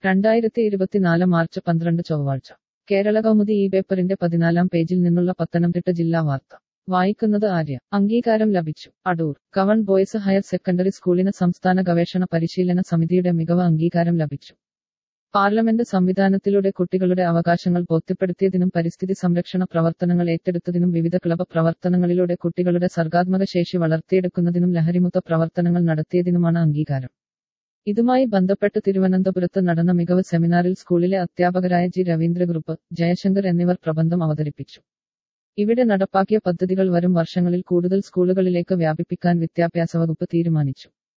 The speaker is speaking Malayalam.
രണ്ടായിരത്തി ഇരുപത്തിനാല് മാർച്ച് പന്ത്രണ്ട് ചൊവ്വാഴ്ച കേരള കൗമുദി ഈ പേപ്പറിന്റെ പതിനാലാം പേജിൽ നിന്നുള്ള പത്തനംതിട്ട ജില്ലാ വാർത്ത വായിക്കുന്നത് ആര്യ അംഗീകാരം ലഭിച്ചു Adoor government boys higher secondary സ്കൂളിന് സംസ്ഥാന ഗവേഷണ പരിശീലന സമിതിയുടെ മികവ് അംഗീകാരം ലഭിച്ചു പാർലമെന്റ് സംവിധാനത്തിലൂടെ കുട്ടികളുടെ അവകാശങ്ങൾ ബോധ്യപ്പെടുത്തിയതിനും പരിസ്ഥിതി സംരക്ഷണ പ്രവർത്തനങ്ങൾ ഏറ്റെടുത്തതിനും വിവിധ ക്ലബ് പ്രവർത്തനങ്ങളിലൂടെ കുട്ടികളുടെ സർഗാത്മക ശേഷി വളർത്തിയെടുക്കുന്നതിനും ലഹരിമുക്ത പ്രവർത്തനങ്ങൾ നടത്തിയതിനുമാണ് അംഗീകാരം ഇതുമായി ബന്ധപ്പെട്ട് തിരുവനന്തപുരത്ത് നടന്ന മികവ് സെമിനാറിൽ സ്കൂളിലെ അധ്യാപകരായ ജി രവീന്ദ്രഗ്രൂപ്പ് ജയശങ്കർ എന്നിവർ പ്രബന്ധം അവതരിപ്പിച്ചു ഇവിടെ നടപ്പാക്കിയ പദ്ധതികൾ വരും വർഷങ്ങളിൽ കൂടുതൽ സ്കൂളുകളിലേക്ക് വ്യാപിപ്പിക്കാൻ വിദ്യാഭ്യാസ വകുപ്പ് തീരുമാനിച്ചു